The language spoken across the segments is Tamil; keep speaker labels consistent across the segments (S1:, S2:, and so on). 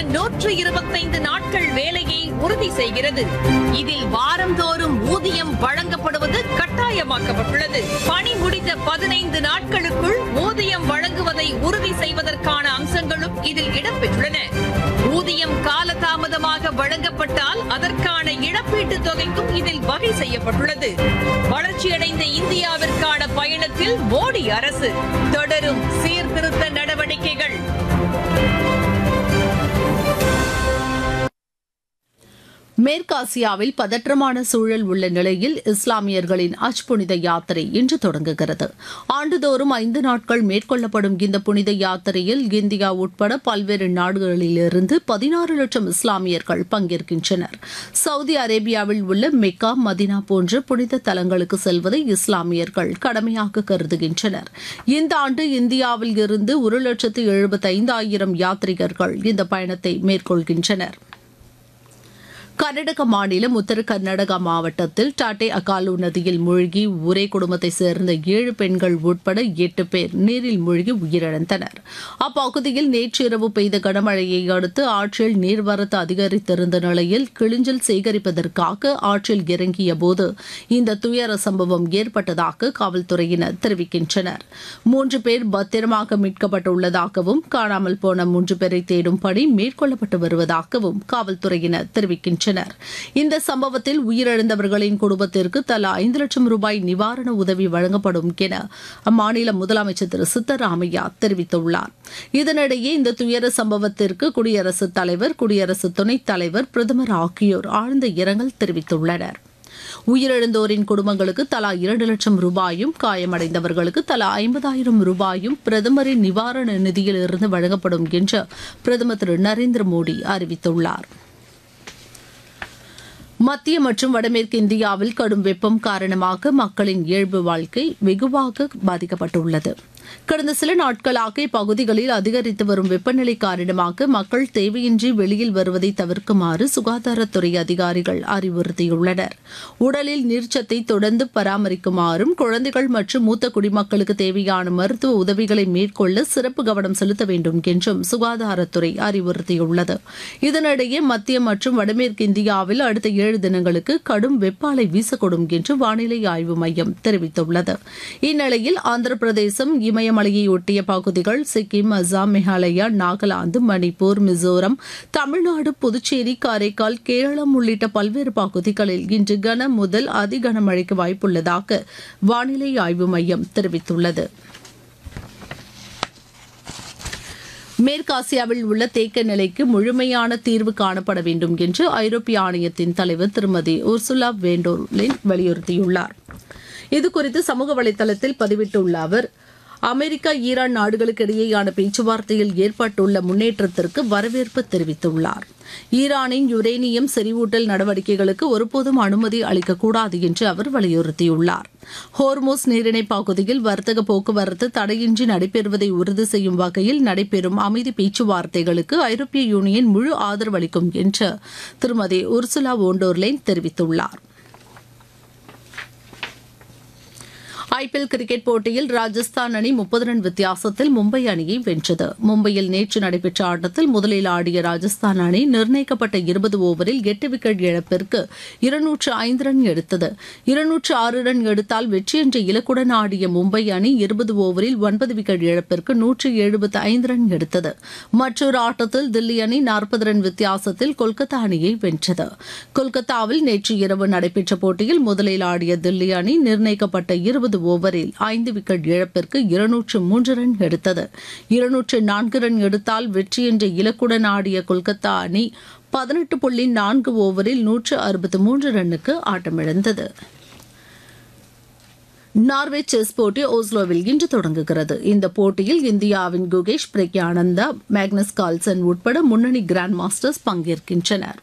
S1: நூற்று இருபத்தைந்து நாட்கள் வேலையை உறுதி செய்கிறது இதில் வாரந்தோறும் ஊதியம் வழங்கப்படுவது கட்டாயமாக்கப்பட்டுள்ளது பணி முடிந்த பதினைந்து நாட்களுக்குள் ஊதியம் வழங்குவதை உறுதி செய்வதற்கான அம்சங்களும் இதில் இடம்பெற்றுள்ளன ஊதியம் காலதாமதமாக வழங்கப்பட்டால் அதற்கான இழப்பீட்டுத் தொகைக்கும் இதில் வகை செய்யப்பட்டுள்ளது வளர்ச்சியடைந்த இந்தியாவிற்கான பயணத்தில் மோடி அரசு தொடரும் சீர்திருத்த நடவடிக்கைகள்
S2: மேற்காசியாவில் பதற்றமான சூழல் உள்ள நிலையில் இஸ்லாமியர்களின் அஜ் புனித யாத்திரை இன்று தொடங்குகிறது ஆண்டுதோறும் ஐந்து நாட்கள் மேற்கொள்ளப்படும் இந்த புனித யாத்திரையில் இந்தியா உட்பட பல்வேறு நாடுகளிலிருந்து பதினாறு லட்சம் இஸ்லாமியர்கள் பங்கேற்கின்றனர் சவுதி அரேபியாவில் உள்ள மெக்கா மதினா போன்ற புனித தலங்களுக்கு செல்வதை இஸ்லாமியர்கள் கடமையாக கருதுகின்றனர் இந்த ஆண்டு இந்தியாவில் இருந்து ஒரு லட்சத்து எழுபத்தைந்தாயிரம் யாத்ரிகர்கள் இந்த பயணத்தை மேற்கொள்கின்றனர் கர்நாடக மாநிலம் உத்தர கர்நாடகா மாவட்டத்தில் டாட்டே அகாலு நதியில் மூழ்கி ஒரே குடும்பத்தைச் சேர்ந்த ஏழு பெண்கள் உட்பட எட்டு பேர் நீரில் மூழ்கி உயிரிழந்தனர் அப்பகுதியில் நேற்றிரவு பெய்த கனமழையை அடுத்து ஆற்றில் நீர்வரத்து அதிகரித்திருந்த நிலையில் கிளிஞ்சல் சேகரிப்பதற்காக ஆற்றில் இறங்கிய போது இந்த துயர சம்பவம் ஏற்பட்டதாக காவல்துறையினர் தெரிவிக்கின்றனர் மூன்று பேர் பத்திரமாக மீட்கப்பட்டுள்ளதாகவும் காணாமல் போன மூன்று பேரை தேடும் பணி மேற்கொள்ளப்பட்டு வருவதாகவும் காவல்துறையினர் தெரிவிக்கின்றனர் இந்த சம்பவத்தில் உயிரிழந்தவர்களின் குடும்பத்திற்கு தலா ஐந்து லட்சம் ரூபாய் நிவாரண உதவி வழங்கப்படும் என அம்மாநில முதலமைச்சர் திரு சித்தராமையா தெரிவித்துள்ளார் இதனிடையே இந்த துயர சம்பவத்திற்கு குடியரசுத் தலைவர் குடியரசு துணைத் தலைவர் பிரதமர் ஆகியோர் ஆழ்ந்த இரங்கல் தெரிவித்துள்ளனர் உயிரிழந்தோரின் குடும்பங்களுக்கு தலா இரண்டு லட்சம் ரூபாயும் காயமடைந்தவர்களுக்கு தலா ஐம்பதாயிரம் ரூபாயும் பிரதமரின் நிவாரண நிதியில் இருந்து வழங்கப்படும் என்று பிரதமர் திரு நரேந்திர மோடி அறிவித்துள்ளார் மத்திய மற்றும் வடமேற்கு இந்தியாவில் கடும் வெப்பம் காரணமாக மக்களின் இயல்பு வாழ்க்கை வெகுவாக பாதிக்கப்பட்டுள்ளது கடந்த சில நாட்களாக இப்பகுதிகளில் அதிகரித்து வரும் வெப்பநிலை காரணமாக மக்கள் தேவையின்றி வெளியில் வருவதை தவிர்க்குமாறு சுகாதாரத்துறை அதிகாரிகள் அறிவுறுத்தியுள்ளனர் உடலில் நீர்ச்சத்தை தொடர்ந்து பராமரிக்குமாறும் குழந்தைகள் மற்றும் மூத்த குடிமக்களுக்கு தேவையான மருத்துவ உதவிகளை மேற்கொள்ள சிறப்பு கவனம் செலுத்த வேண்டும் என்றும் சுகாதாரத்துறை அறிவுறுத்தியுள்ளது இதனிடையே மத்திய மற்றும் வடமேற்கு இந்தியாவில் அடுத்த ஏழு தினங்களுக்கு கடும் வெப்ப அலை வீசக்கூடும் என்று வானிலை ஆய்வு மையம் தெரிவித்துள்ளது இந்நிலையில் ஆந்திர பிரதேசம் இமயமலையை ஒட்டிய பகுதிகள் சிக்கிம் அசாம் மேகாலயா நாகாலாந்து மணிப்பூர் மிசோரம் தமிழ்நாடு புதுச்சேரி காரைக்கால் கேரளம் உள்ளிட்ட பல்வேறு பகுதிகளில் இன்று கன முதல் அதி கனமழைக்கு வாய்ப்புள்ளதாக வானிலை ஆய்வு மையம் தெரிவித்துள்ளது மேற்காசியாவில் உள்ள தேக்க நிலைக்கு முழுமையான தீர்வு காணப்பட வேண்டும் என்று ஐரோப்பிய ஆணையத்தின் தலைவர் திருமதி உர்சுலா வேண்டோர்லின் வலியுறுத்தியுள்ளார் இதுகுறித்து சமூக வலைதளத்தில் பதிவிட்டுள்ள அவர் அமெரிக்கா ஈரான் நாடுகளுக்கு இடையேயான பேச்சுவார்த்தையில் ஏற்பட்டுள்ள முன்னேற்றத்திற்கு வரவேற்பு தெரிவித்துள்ளார் ஈரானின் யுரேனியம் செறிவூட்டல் நடவடிக்கைகளுக்கு ஒருபோதும் அனுமதி அளிக்கக்கூடாது என்று அவர் வலியுறுத்தியுள்ளார் ஹோர்மோஸ் நீரிணை பகுதியில் வர்த்தக போக்குவரத்து தடையின்றி நடைபெறுவதை உறுதி செய்யும் வகையில் நடைபெறும் அமைதி பேச்சுவார்த்தைகளுக்கு ஐரோப்பிய யூனியன் முழு ஆதரவு அளிக்கும் என்று திருமதி உர்சுலா ஓண்டோர்லைன் தெரிவித்துள்ளார் ஐபிஎல் கிரிக்கெட் போட்டியில் ராஜஸ்தான் அணி முப்பது ரன் வித்தியாசத்தில் மும்பை அணியை வென்றது மும்பையில் நேற்று நடைபெற்ற ஆட்டத்தில் முதலில் ஆடிய ராஜஸ்தான் அணி நிர்ணயிக்கப்பட்ட இருபது ஓவரில் எட்டு விக்கெட் இழப்பிற்கு இருநூற்று ஐந்து ரன் எடுத்தது இருநூற்று ஆறு ரன் எடுத்தால் வெற்றி என்ற இலக்குடன் ஆடிய மும்பை அணி இருபது ஓவரில் ஒன்பது விக்கெட் இழப்பிற்கு நூற்று எழுபத்து ஐந்து ரன் எடுத்தது மற்றொரு ஆட்டத்தில் தில்லி அணி நாற்பது ரன் வித்தியாசத்தில் கொல்கத்தா அணியை வென்றது கொல்கத்தாவில் நேற்று இரவு நடைபெற்ற போட்டியில் முதலில் ஆடிய தில்லி அணி நிர்ணயிக்கப்பட்ட இருபது ஓவரில் ஐந்து விக்கெட் இழப்பிற்கு இருநூற்று மூன்று ரன் எடுத்தது இருநூற்று நான்கு ரன் எடுத்தால் வெற்றி என்ற இலக்குடன் ஆடிய கொல்கத்தா அணி பதினெட்டு புள்ளி நான்கு ஓவரில் நூற்று அறுபத்து மூன்று ரன்னுக்கு ஆட்டமிழந்தது நார்வே செஸ் போட்டி ஓஸ்லோவில் இன்று தொடங்குகிறது இந்த போட்டியில் இந்தியாவின் குகேஷ் பிரக்யானந்தா மேக்னஸ் கால்சன் உட்பட முன்னணி கிராண்ட் மாஸ்டர்ஸ் பங்கேற்கின்றனர்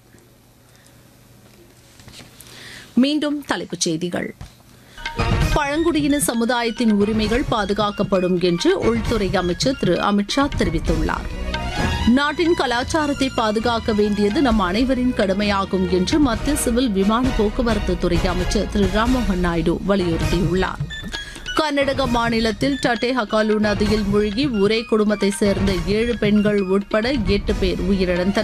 S2: மீண்டும் தலைப்புச் செய்திகள் பழங்குடியின சமுதாயத்தின் உரிமைகள் பாதுகாக்கப்படும் என்று உள்துறை அமைச்சர் திரு அமித்ஷா தெரிவித்துள்ளார் நாட்டின் கலாச்சாரத்தை பாதுகாக்க வேண்டியது நம் அனைவரின் கடமையாகும் என்று மத்திய சிவில் விமான போக்குவரத்து துறை அமைச்சர் திரு ராம்மோகன் நாயுடு வலியுறுத்தியுள்ளார் கர்நாடக மாநிலத்தில் டட்டே ஹகாலு நதியில் மூழ்கி ஒரே குடும்பத்தைச் சேர்ந்த ஏழு பெண்கள் உட்பட எட்டு பேர் உயிரிழந்தனர்